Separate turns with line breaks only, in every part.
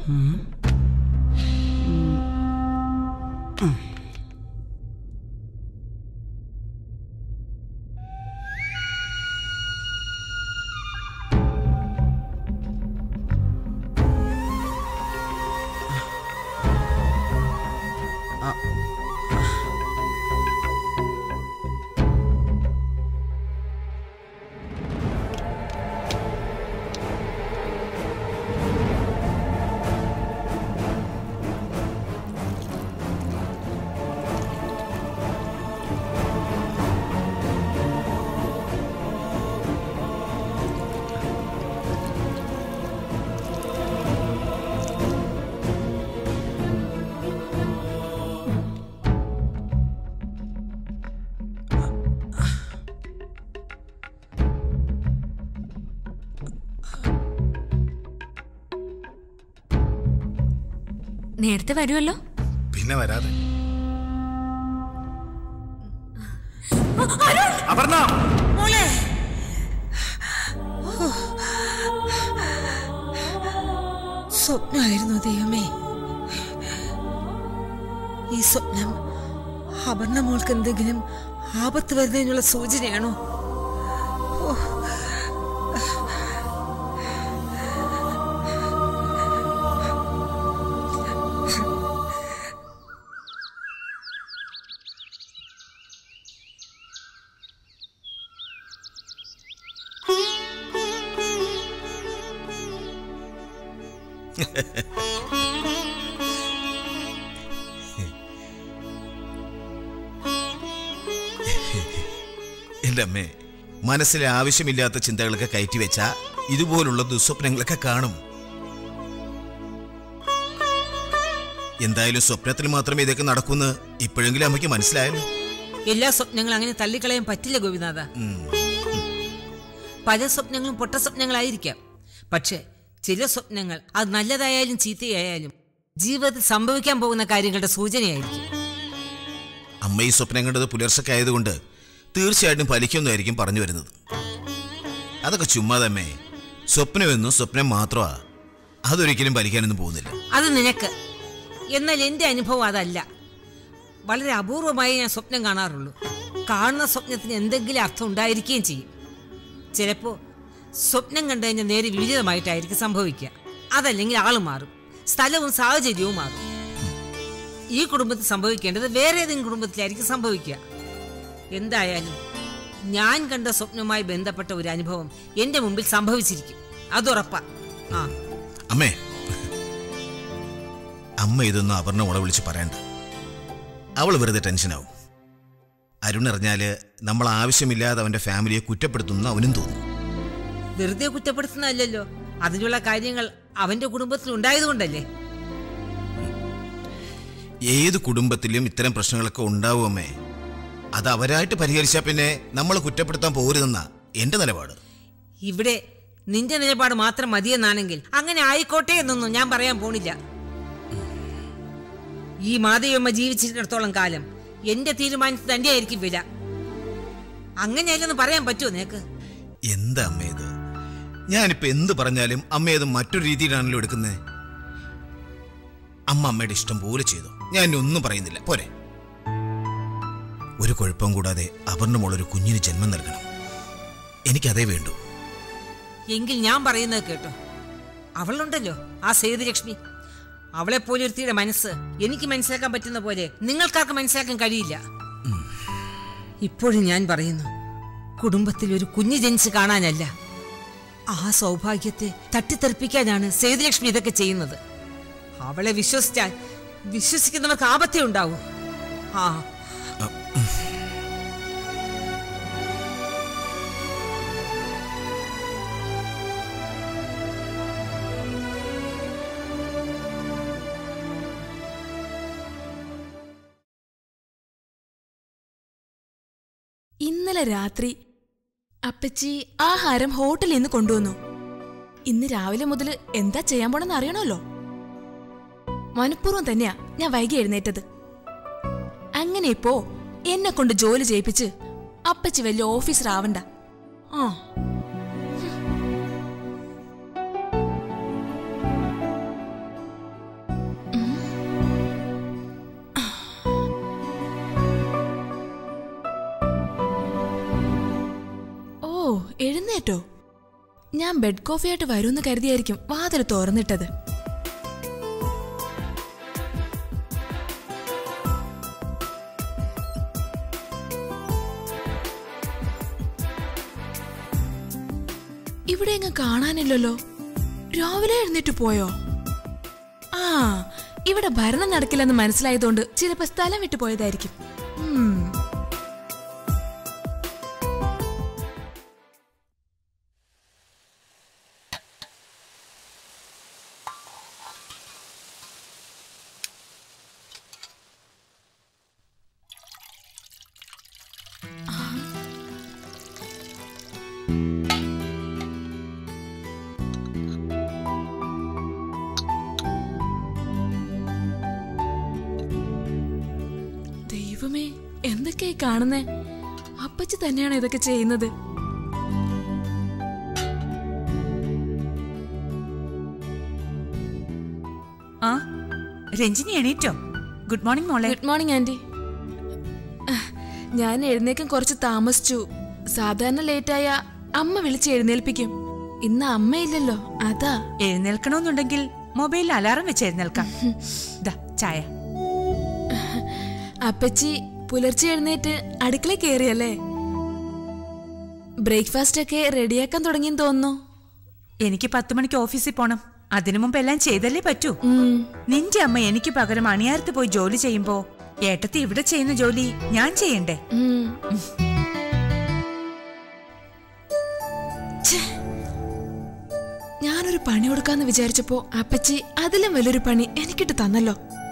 നേരത്തെ വരുമല്ലോ
പിന്നെ വരാതെ അപർണ
സ്വപ്നമായിരുന്നു ദൈവമേ ഈ സ്വപ്നം അപർണ മോൾക്ക് എന്തെങ്കിലും ആപത്ത് വരുന്നതിനുള്ള സൂചനയാണോ ഓ,
എന്റെ അമ്മേ മനസ്സിലെ ആവശ്യമില്ലാത്ത ചിന്തകളൊക്കെ കയറ്റി വെച്ച ഇതുപോലുള്ള ദുസ്വപ്നങ്ങളൊക്കെ കാണും എന്തായാലും സ്വപ്നത്തിൽ മാത്രമേ ഇതൊക്കെ നടക്കൂന്ന് ഇപ്പോഴെങ്കിലും അമ്മയ്ക്ക് മനസ്സിലായല്ലോ
എല്ലാ സ്വപ്നങ്ങളും അങ്ങനെ തള്ളിക്കളയാൻ പറ്റില്ല ഗോപിനാഥ പല സ്വപ്നങ്ങളും പൊട്ട സ്വപ്നങ്ങളായിരിക്കാം പക്ഷെ ചില സ്വപ്നങ്ങൾ അത് നല്ലതായാലും ചീത്തയായാലും ജീവിതത്തിൽ സംഭവിക്കാൻ പോകുന്ന കാര്യങ്ങളുടെ സൂചനയായിരിക്കും
അമ്മ ഈ സ്വപ്നം കണ്ടത് പുലർച്ചയ്ക്ക് ആയതുകൊണ്ട് തീർച്ചയായിട്ടും ഫലിക്കുമെന്നായിരിക്കും പറഞ്ഞു വരുന്നത് അതൊക്കെ ചുമ്മാതമ്മേ സ്വപ്നമെന്നും സ്വപ്നം മാത്രമാ അതൊരിക്കലും ഫലിക്കാനൊന്നും പോകുന്നില്ല
അത് നിനക്ക് എന്നാൽ എന്റെ അനുഭവം അതല്ല വളരെ അപൂർവമായി ഞാൻ സ്വപ്നം കാണാറുള്ളൂ കാണുന്ന സ്വപ്നത്തിന് എന്തെങ്കിലും അർത്ഥം ഉണ്ടായിരിക്കുകയും ചെയ്യും ചിലപ്പോൾ സ്വപ്നം കണ്ടു കഴിഞ്ഞാൽ നേരെ വിപരീതമായിട്ടായിരിക്കും സംഭവിക്കുക അതല്ലെങ്കിൽ ആള് മാറും സ്ഥലവും സാഹചര്യവും മാറും ഈ കുടുംബത്തിൽ സംഭവിക്കേണ്ടത് വേറെ ഏതെങ്കിലും കുടുംബത്തിലായിരിക്കും സംഭവിക്കുക എന്തായാലും ഞാൻ കണ്ട സ്വപ്നവുമായി ബന്ധപ്പെട്ട ഒരു അനുഭവം എന്റെ മുമ്പിൽ സംഭവിച്ചിരിക്കും അതുറപ്പാ ആ
അമ്മേ അമ്മ ഇതൊന്നും അപർണ ഉള വിളിച്ച് പറയണ്ട അവൾ വെറുതെ ടെൻഷനാവും അരുൺ അറിഞ്ഞാല് നമ്മൾ ആവശ്യമില്ലാതെ അവന്റെ ഫാമിലിയെ കുറ്റപ്പെടുത്തുന്നു അവനും തോന്നും
വെറുതെ കുറ്റപ്പെടുത്തുന്നതല്ലല്ലോ അതിനുള്ള കാര്യങ്ങൾ അവന്റെ കുടുംബത്തിൽ ഉണ്ടായതുകൊണ്ടല്ലേ
ഏത് കുടുംബത്തിലും ഇത്തരം പ്രശ്നങ്ങളൊക്കെ ഉണ്ടാവും അമ്മേ അത് അവരായിട്ട് പരിഹരിച്ചാൽ പിന്നെ നമ്മൾ കുറ്റപ്പെടുത്താൻ പോരുതെന്നാ എന്റെ നിലപാട്
ഇവിടെ നിന്റെ നിലപാട് മാത്രം മതിയെന്നാണെങ്കിൽ അങ്ങനെ ആയിക്കോട്ടെ എന്നൊന്നും ഞാൻ പറയാൻ പോണില്ല ഈ മാതയമ്മ ജീവിച്ചിടത്തോളം കാലം എന്റെ തീരുമാനത്തിൽ തന്റെ ആയിരിക്കും വില അങ്ങനെയല്ലെന്ന് പറയാൻ പറ്റുമോ നിനക്ക്
എന്താ അമ്മ ഇത് ഞാനിപ്പോ എന്ത് പറഞ്ഞാലും അമ്മ ഇത് മറ്റൊരു രീതിയിലാണല്ലോ എടുക്കുന്നത് അമ്മ അമ്മയുടെ ഇഷ്ടം പോലെ ചെയ്തു ഞാൻ ഇനി ഒന്നും പറയുന്നില്ല പോരെ ഒരു കുഴപ്പം കൂടാതെ അപർണ മോളൊരു കുഞ്ഞിന് ജന്മം നൽകണം എനിക്കതേ വേണ്ടൂ
എങ്കിൽ ഞാൻ പറയുന്നത് കേട്ടോ അവളുണ്ടല്ലോ ആ സേതുലക്ഷ്മി അവളെ പോലെ ഒരുത്തിയുടെ മനസ്സ് എനിക്ക് മനസ്സിലാക്കാൻ പറ്റുന്ന പോലെ നിങ്ങൾക്കാർക്ക് മനസ്സിലാക്കാൻ കഴിയില്ല ഇപ്പോഴും ഞാൻ പറയുന്നു കുടുംബത്തിൽ ഒരു കുഞ്ഞ് ജനിച്ച് കാണാനല്ല ആ സൗഭാഗ്യത്തെ തട്ടിത്തെറിപ്പിക്കാനാണ് സേതുലക്ഷ്മി ഇതൊക്കെ ചെയ്യുന്നത് അവളെ വിശ്വസിച്ചാൽ വിശ്വസിക്കുന്നവർക്ക് ആപത്തേ ഉണ്ടാവൂ ആ
ഇന്നലെ രാത്രി അപ്പച്ചി ആഹാരം ഹോട്ടലിൽ നിന്ന് കൊണ്ടുവന്നു ഇന്ന് രാവിലെ മുതൽ എന്താ ചെയ്യാൻ പോണെന്ന് അറിയണമല്ലോ മനഃപൂർവ്വം തന്നെയാ ഞാൻ വൈകി എഴുന്നേറ്റത് അങ്ങനെ ഇപ്പോ എന്നെ കൊണ്ട് ജോലി ചെയ്യിപ്പിച്ച് അപ്പച്ചി വലിയ ഓഫീസർ ആവണ്ട ആ എഴുന്നേറ്റോ ഞാൻ ബെഡ് കോഫിയായിട്ട് വരുമെന്ന് കരുതിയായിരിക്കും വാതിൽ തുറന്നിട്ടത് ഇവിടെ എങ്ങും കാണാനില്ലല്ലോ രാവിലെ എഴുന്നേറ്റ് പോയോ ആ ഇവിടെ ഭരണം നടക്കില്ലെന്ന് മനസ്സിലായതുകൊണ്ട് ചിലപ്പോ സ്ഥലം വിട്ടു പോയതായിരിക്കും ഉം. ദൈവമേ എന്തൊക്കെയായി കാണുന്നേ അപ്പച്ചി തന്നെയാണ് ഇതൊക്കെ ചെയ്യുന്നത്
ആ രഞ്ജിനി എണീറ്റോ ഗുഡ് മോർണിംഗ് മോളെ
ഗുഡ് മോർണിംഗ് ആന്റി ഞാൻ എഴുന്നേക്കാൻ കുറച്ച് താമസിച്ചു സാധാരണ ലേറ്റായ അമ്മ വിളിച്ച് എഴുന്നേൽപ്പിക്കും ഇന്ന് അമ്മയില്ലല്ലോ അതാ
എഴുന്നേൽക്കണമെന്നുണ്ടെങ്കിൽ മൊബൈലിൽ അലാറം വെച്ച് എഴുന്നേൽക്കാം ദാ ചായ
അപ്പച്ചി പുലർച്ചെ എഴുന്നേറ്റ് അടുക്കള കയറിയല്ലേ ബ്രേക്ക്ഫാസ്റ്റ് ഒക്കെ റെഡിയാക്കാൻ തുടങ്ങിയെന്ന് തോന്നുന്നു
എനിക്ക് പത്ത് മണിക്ക് ഓഫീസിൽ പോണം അതിനു മുമ്പ് എല്ലാം ചെയ്തല്ലേ പറ്റൂ
ഉം.
നിന്റെ അമ്മ എനിക്ക് പകരം അണിയാരത്ത് പോയി ജോലി ചെയ്യുമ്പോ ഏട്ടത്തി ഇവിടെ ചെയ്യുന്ന ജോലി ഞാൻ ചെയ്യണ്ടേ
ഉം. ഛെ. ഞാനൊരു പണി കൊടുക്കാന്ന് വിചാരിച്ചപ്പോ അപ്പച്ചി അതിലും വലിയൊരു പണി എനിക്കിട്ട് തന്നല്ലോ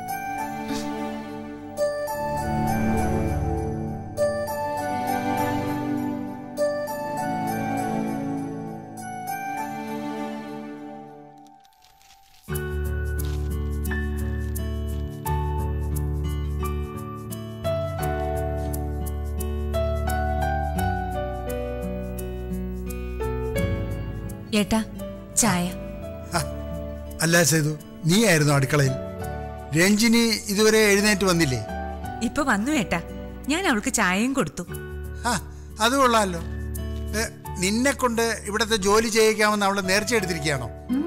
ഏട്ടാ ചായ
ഹ, അല്ല സേതു നീ ആയിരുന്നു അടുക്കളയിൽ രഞ്ജിനി ഇതുവരെ എഴുന്നേറ്റ് വന്നില്ലേ
ഇപ്പൊ വന്നു ഏട്ടാ ഞാൻ അവൾക്ക് ചായയും കൊടുത്തു
ആ അത് കൊള്ളാമല്ലോ ഏ, നിന്നെ കൊണ്ട് ഇവിടുത്തെ ജോലി ചെയ്യിക്കാമെന്ന് അവള് നേർച്ച എടുത്തിരിക്കുകയാണോ
ഉം,